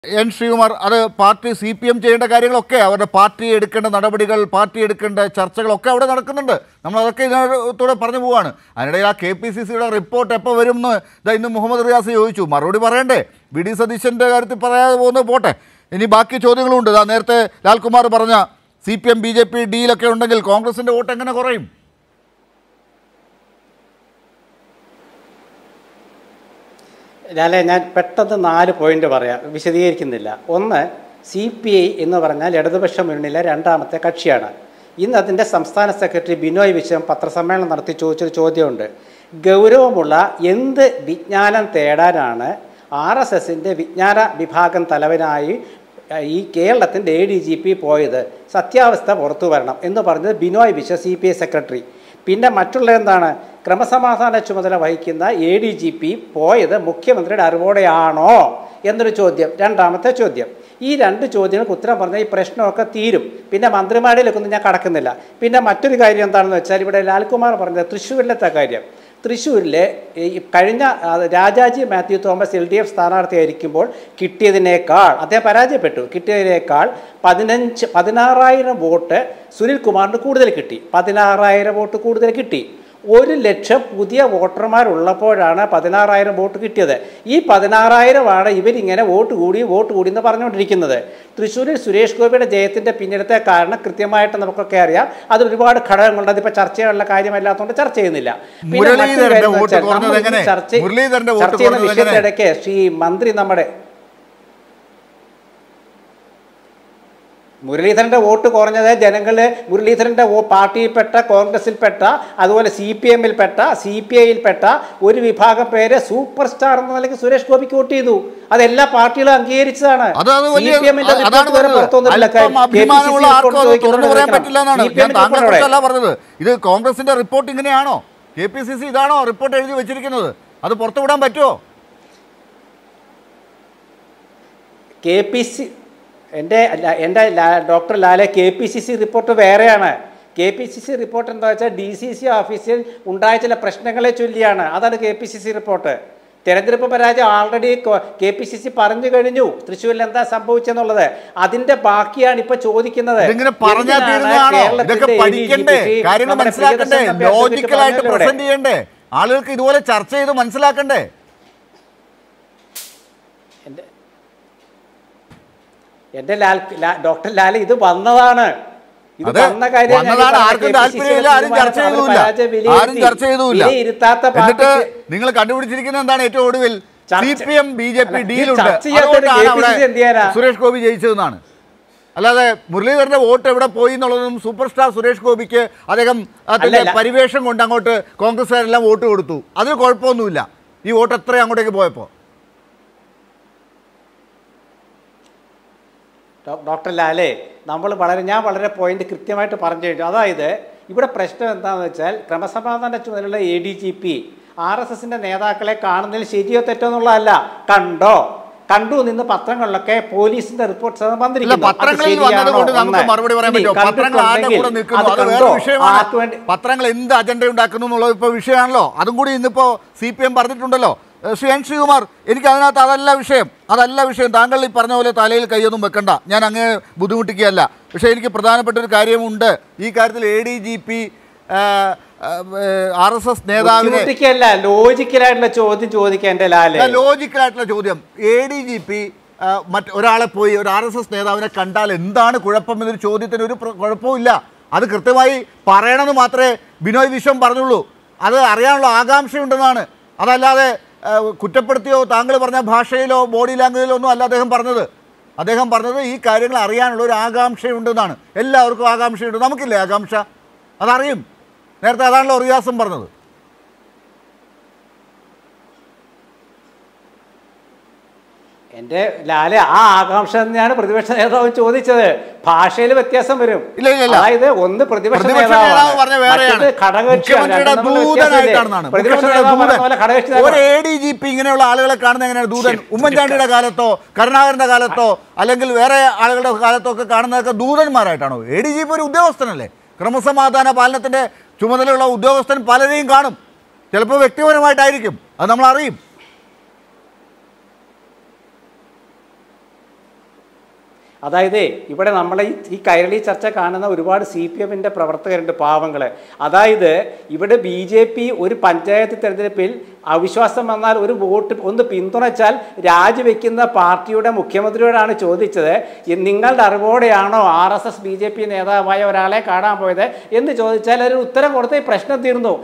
N Sreekumar അത് party C P M ചെയ്യേണ്ട കാര്യങ്ങളൊക്കെ അവരുടെ പാർട്ടി എടുക്കേണ്ട നടപടികൾ പാർട്ടി എടുക്കേണ്ട ചർച്ചകളൊക്കെ അവിടെ നടക്കുന്നുണ്ട് നമ്മൾ അതൊക്കെ ഇതിനകത്തൂടെ പറഞ്ഞു പോവാണ് അതിനിടയിൽ ആ കെ പി സി സിയുടെ റിപ്പോർട്ട് എപ്പോൾ വരും എന്ന് ഇതാ ഇന്ന് മുഹമ്മദ് റിയാസ് ചോദിച്ചു മറുപടി പറയണ്ടേ വി ഡി സതീശൻ്റെ കാര്യത്തിൽ പറയാതെ പോകുന്നത് പോട്ടെ ഇനി ബാക്കി ചോദ്യങ്ങളുണ്ട് ഇതാ നേരത്തെ ലാൽകുമാർ പറഞ്ഞ C P M B J P ഡിയിലൊക്കെ ഉണ്ടെങ്കിൽ കോൺഗ്രസിൻ്റെ വോട്ട് എങ്ങനെ കുറയും ലാലെ ഞാൻ പെട്ടെന്ന് നാല് പോയിന്റ് പറയാം വിശദീകരിക്കുന്നില്ല ഒന്ന് സി പി ഐ എന്ന് പറഞ്ഞാൽ ഇടതുപക്ഷ മുന്നണിയിലെ രണ്ടാമത്തെ കക്ഷിയാണ് ഇന്ന് അതിൻ്റെ സംസ്ഥാന സെക്രട്ടറി ബിനോയ് വിശ്വം പത്രസമ്മേളനം നടത്തി ചോദിച്ചൊരു ചോദ്യമുണ്ട് ഗൗരവമുള്ള എന്ത് വിജ്ഞാനം തേടാനാണ് ആർ എസ് എസിൻ്റെ വിജ്ഞാന വിഭാഗം തലവനായി ഈ കേരളത്തിൻ്റെ എ ഡി ജി പി പോയത് സത്യാവസ്ഥ പുറത്തു വരണം എന്ന് പറഞ്ഞത് Binoy Viswa C P I secretary പിന്നെ മറ്റുള്ള എന്താണ് ക്രമസമാധാന ചുമതല വഹിക്കുന്ന എ ഡി ജി പി പോയത് മുഖ്യമന്ത്രിയുടെ അറിവോടെയാണോ എന്നൊരു ചോദ്യം രണ്ടാമത്തെ ചോദ്യം ഈ രണ്ട് ചോദ്യങ്ങൾക്ക് ഉത്തരം പറഞ്ഞാൽ ഈ പ്രശ്നമൊക്കെ തീരും പിന്നെ മന്ത്രിമാരിലേക്കൊന്നും ഞാൻ കടക്കുന്നില്ല പിന്നെ മറ്റൊരു കാര്യം എന്താണെന്ന് വെച്ചാൽ ഇവിടെ ലാൽകുമാർ പറഞ്ഞത് തൃശ്ശൂരിലത്തെ കാര്യം തൃശ്ശൂരിലെ ഈ കഴിഞ്ഞ ആ, Rajaji Mathew Thomas L D F സ്ഥാനാർത്ഥിയായിരിക്കുമ്പോൾ കിട്ടിയതിനേക്കാൾ അദ്ദേഹം പരാജയപ്പെട്ടു കിട്ടിയതിനേക്കാൾ പതിനഞ്ച് പതിനാറായിരം വോട്ട് സുനിൽ കുമാറിന് കൂടുതൽ കിട്ടി പതിനാറായിരം വോട്ട് കൂടുതൽ കിട്ടി ഒരു ലക്ഷം പുതിയ വോട്ടർമാരുള്ളപ്പോഴാണ് പതിനാറായിരം വോട്ട് കിട്ടിയത് ഈ പതിനാറായിരമാണ് ഇവരിങ്ങനെ വോട്ട് കൂടി വോട്ട് കൂടി എന്ന് പറഞ്ഞുകൊണ്ടിരിക്കുന്നത് തൃശ്ശൂരിൽ സുരേഷ് ഗോപിയുടെ ജയത്തിൻ്റെ പിന്നിലത്തെ കാരണം കൃത്യമായിട്ട് നമുക്കൊക്കെ അറിയാം അത് ഒരുപാട് ഘടകങ്ങളുണ്ട് അതിപ്പോൾ ചർച്ച ചെയ്യാനുള്ള കാര്യമല്ലാത്തതുകൊണ്ട് ചർച്ച ചെയ്യുന്നില്ല പിന്നെ മറ്റൊരു മുരളീധരന്റെ കാര്യം എന്ന് വോട്ട് വെച്ചാൽ കുറഞ്ഞത് നമ്മൾ എങ്ങനെ? ഇന്ന് ചർച്ച മുരളീധരന്റെ വോട്ട് ചർച്ച ചെയ്യുന്ന കുറഞ്ഞത് എങ്ങനെ? വിഷയത്തിനിടയ്ക്ക് ശ്രീ മന്ത്രി നമ്മുടെ മുരളീധരന്റെ വോട്ട് കുറഞ്ഞത് ജനങ്ങള് മുരളീധരന്റെ വോ പാർട്ടിയിൽപ്പെട്ട കോൺഗ്രസിൽപ്പെട്ട അതുപോലെ സി പി എമ്മിൽപ്പെട്ട സി പി ഐയിൽപ്പെട്ട ഒരു വിഭാഗം പേര് സൂപ്പർ സ്റ്റാർ എന്ന നിലയ്ക്ക് സുരേഷ് ഗോപിക്ക് വോട്ട് ചെയ്തു അത് എല്ലാ പാർട്ടികളും അംഗീകരിച്ചതാണ് അത് അത് വലിയ CPM ന്റെ അതാണ് report വരെ പറഞ്ഞത്. പുറത്തു വന്നിട്ടില്ല. അല്പം KPCC അഭിമാനമുള്ള report ആർക്കും അത് തുറന്നു ചോദിക്കുന്നത് പറയാൻ കേൾക്കണം. പറ്റില്ല എന്നാണ് CPM ഞാൻ ന്റെ താങ്കളെ report കുറിച്ചല്ല പറഞ്ഞത് ഇത് കോൺഗ്രസിന്റെ റിപ്പോർട്ട് ഇങ്ങനെയാണോ കെ പി സി സി ഇതാണോ റിപ്പോർട്ട് എഴുതി വെച്ചിരിക്കുന്നത് അത് പുറത്തുവിടാൻ പറ്റുമോ കെ പി സി എൻ്റെ ല- എൻ്റെ ലാ- ഡോക്ടർ ലാലെ K P C C report വേറെയാണ് K P C C report എന്താ വെച്ചാൽ ഡി സി സി ഓഫീസിൽ ഉണ്ടായ ചില പ്രശ്നങ്ങളെ ചൊല്ലിയാണ് അതാണ് K P C C report തെരഞ്ഞെടുപ്പ് പരാജയം already K P C C പറഞ്ഞു കഴിഞ്ഞു തൃശ്ശൂരിൽ എന്താ സംഭവിച്ചെന്നുള്ളത് അതിന്റെ ബാക്കിയാണ് ഇപ്പൊ ചോദിക്കുന്നത് ഇതിങ്ങനെ പറഞ്ഞാൽ എന്തിനാണ് തീരുന്നതാണോ കേരളത്തിന്റെ ഇതൊക്കെ ADGP പഠിക്കണ്ടേ കാര്യങ്ങൾ നമ്മുടെ മനസ്സിലാക്കണ്ടേ പ്രിയദർശൻ തമ്പി advocate ലോജിക്കലായിട്ട് പറഞ്ഞല്ലോ ഇവിടെ. പ്രസന്റ് ചെയ്യണ്ടേ ആളുകൾക്ക് ഇതുപോലെ ചർച്ച ചെയ്ത് മനസ്സിലാക്കണ്ടേ എൻ്റെ എൻ്റെ ലാൽ ലാ- ഡോക്ടർ ലാൽ ഇത് വന്നതാണ് ഇത് അതെ, വന്ന കാര്യം ഞാൻ വന്നതാണ്. പറഞ്ഞ ആർക്കും KPCC താല്പര്യമില്ല, ആരും ചർച്ച തീരുമാനം അവർ ചെയ്തുമില്ല. പരാജയം വിലയിരുത്തി. ആരും ചർച്ച ചെയ്തുമില്ല. വിലയിരുത്താത്ത എന്നിട്ട് പാർട്ടിക്ക് നിങ്ങൾ കണ്ടുപിടിച്ചിരിക്കുന്നത് എന്താണ് ഏറ്റവും ഒടുവിൽ സി ചർച്ച- P M B J P അല്ല, ഈ ഡിയിലുണ്ട് ചർച്ച ചെയ്യാത്തൊരു അതുകൊണ്ടാണ് KPCC അവിടെ എന്ത് ചെയ്യാനാ? സുരേഷ് ഗോപി ജയിച്ചതെന്നാണ് അല്ലാതെ മുരളീധരന്റെ വോട്ട് എവിടെ പോയി എന്നുള്ളതും സൂപ്പർ സ്റ്റാർ സുരേഷ് ഗോപിക്ക് അദ്ദേഹം അതിന്റെ അല്ലല്ല. പരിവേഷം കൊണ്ട് അങ്ങോട്ട് കോൺഗ്രസ്സുകാരെല്ലാം വോട്ട് കൊടുത്തു അതിന് കുഴപ്പമൊന്നുമില്ല ഈ വോട്ട് എത്ര അങ്ങോട്ടേക്ക് പോയപ്പോൾ ഡോ- ഡോക്ടർ ലാലേ നമ്മൾ വളരെ ഞാൻ വളരെ പോയിന്റ് കൃത്യമായിട്ട് പറഞ്ഞു കഴിഞ്ഞു അതായത് ഇവിടെ പ്രശ്നം എന്താണെന്ന് വെച്ചാൽ ക്രമസമാധാന ചുമതലയുള്ള A D G P R S എസിന്റെ നേതാക്കളെ കാണുന്നതിൽ ശരിയോ തെറ്റോ എന്നുള്ളതല്ല കണ്ടോ കണ്ടു നിന്ന് പത്രങ്ങളിലൊക്കെ പോലീസിന്റെ റിപ്പോർട്ട് ഇല്ല വന്നിരിക്കുന്നു അത് പത്രങ്ങളിൽ ശരിയാണോ വന്നത് കൊണ്ട് നമുക്ക് ഒന്ന്. മറുപടി പറയാൻ ഇനി പറ്റുമോ പത്രങ്ങൾ ആരുടെ കൂടെ കണ്ടിട്ടുണ്ടെങ്കിൽ നിൽക്കുന്നു അത് അത് വേറെ കണ്ടോ? വിഷയമാണ് ആർക്ക് വേണ്ടി പത്രങ്ങൾ എന്ത് അജണ്ട ഉണ്ടാക്കുന്നു എന്നുള്ളത് ഇപ്പോൾ വിഷയമാണല്ലോ അതും കൂടി ഇന്നിപ്പോൾ സി പി എം പറഞ്ഞിട്ടുണ്ടല്ലോ ഏഹ് ശ്രീ എൻ ശ്രീകുമാർ എനിക്ക് അതിനകത്ത് അതല്ല വിഷയം അതല്ല വിഷയം താങ്കൾ ഈ പറഞ്ഞ പോലെ തലയിൽ കൈയൊന്നും വെക്കണ്ട ഞാൻ അങ്ങ് ബുദ്ധിമുട്ടിക്കുകയല്ല പക്ഷേ എനിക്ക് പ്രധാനപ്പെട്ട ഒരു കാര്യമുണ്ട് ഈ കാര്യത്തിൽ A D G P R S S നേതാവിനെ ബുദ്ധിമുട്ടിക്കല്ല ലോജിക്കലായിട്ടുള്ള ചോദ്യം ചോദിക്കാൻ എൻ്റെ ലാലേ ലോജിക്കലായിട്ടുള്ള ചോദ്യം എ ഡി ജി പി മറ്റ് ഒരാളെ പോയി ഒരു ആർ എസ് എസ് നേതാവിനെ കണ്ടാൽ എന്താണ് കുഴപ്പം എന്നൊരു ചോദ്യത്തിന് ഒരു പ്ര- കുഴപ്പമില്ല അത് കൃത്യമായി പറയണമെന്ന് മാത്രമേ ബിനോയ് വിശ്വം പറഞ്ഞുള്ളൂ അത് അറിയാനുള്ള ആകാംക്ഷയുണ്ടെന്നാണ് അതല്ലാതെ ആ, കുറ്റപ്പെടുത്തിയോ താങ്കൾ പറഞ്ഞ ഭാഷയിലോ ബോഡി ലാംഗ്വേജിലോ ഒന്നും അല്ല അദ്ദേഹം പറഞ്ഞത് അദ്ദേഹം പറഞ്ഞത് ഈ കാര്യങ്ങൾ അറിയാനുള്ള ഒരു ആകാംക്ഷയുണ്ടെന്നാണ് എല്ലാവർക്കും ആകാംക്ഷയുണ്ട് നമുക്കില്ലേ ആകാംക്ഷ അതറിയും നേരത്തെ അതാണല്ലോ റിയാസും പറഞ്ഞത് എൻ്റെ ലാലെ ആ ആകാംക്ഷ തന്നെയാണ് പ്രതിപക്ഷ നേതാവ് ചോദിച്ചത് ഭാഷയിൽ വ്യത്യാസം വരും ഇല്ല, ഇല്ല, ഇല്ല. അതായത് ഒന്ന് പ്രതിപക്ഷ പ്രതിപക്ഷ നേതാവാണ്. നേതാവ് പറഞ്ഞ വേറെയാണ് മറ്റേത് ഘടകകക്ഷിയാണ്. മുഖ്യമന്ത്രിയുടെ രണ്ടും തമ്മിൽ ദൂതനായിട്ടാണെന്നാണ് വ്യത്യാസമില്ലേ? പ്രതിപക്ഷ മുഖ്യമന്ത്രിയുടെ നേതാവ് പറഞ്ഞ ദൂതൻ. പോലെ ഘടകകക്ഷി ഒരു നേതാവ്. എ ഡി ജി പി ഇങ്ങനെയുള്ള ആളുകളെ കാണുന്നത് എങ്ങനെയാണ് ദൂതൻ ഉമ്മൻചാണ്ടിയുടെ കാലത്തോ കരുണാകരന്റെ കാലത്തോ അല്ലെങ്കിൽ വേറെ ആളുകളുടെ കാലത്തോ ഒക്കെ കാണുന്നതൊക്കെ ദൂതന്മാരായിട്ടാണോ എ ഡി ജി പി ഒരു ഉദ്യോഗസ്ഥനല്ലേ ക്രമസമാധാന പാലനത്തിന്റെ ചുമതലയുള്ള ഉദ്യോഗസ്ഥൻ പലരെയും കാണും ചിലപ്പോൾ വ്യക്തിപരമായിട്ടായിരിക്കും അത് നമ്മൾ അറിയും അതായത് ഇവിടെ നമ്മൾ ഈ ഈ കൈരളി ചർച്ച കാണുന്ന ഒരുപാട് സി പി എമ്മിൻ്റെ പ്രവർത്തകരുണ്ട് പാവങ്ങൾ അതായത് ഇവിടെ ബി ജെ പി ഒരു പഞ്ചായത്ത് തെരഞ്ഞെടുപ്പിൽ അവിശ്വാസം വന്നാൽ ഒരു വോട്ട് ഒന്ന് പിന്തുണച്ചാൽ രാജിവെക്കുന്ന പാർട്ടിയുടെ മുഖ്യമന്ത്രിയോടാണ് ചോദിച്ചത് "ഈ നിങ്ങളുടെ അറിവോടെയാണോ R S S B J P നേതാവായ ഒരാളെ കാണാൻ പോയത് എന്ന് ചോദിച്ചാൽ ഒരു ഉത്തരം കൊടുത്ത് ഈ പ്രശ്നം തീർന്നു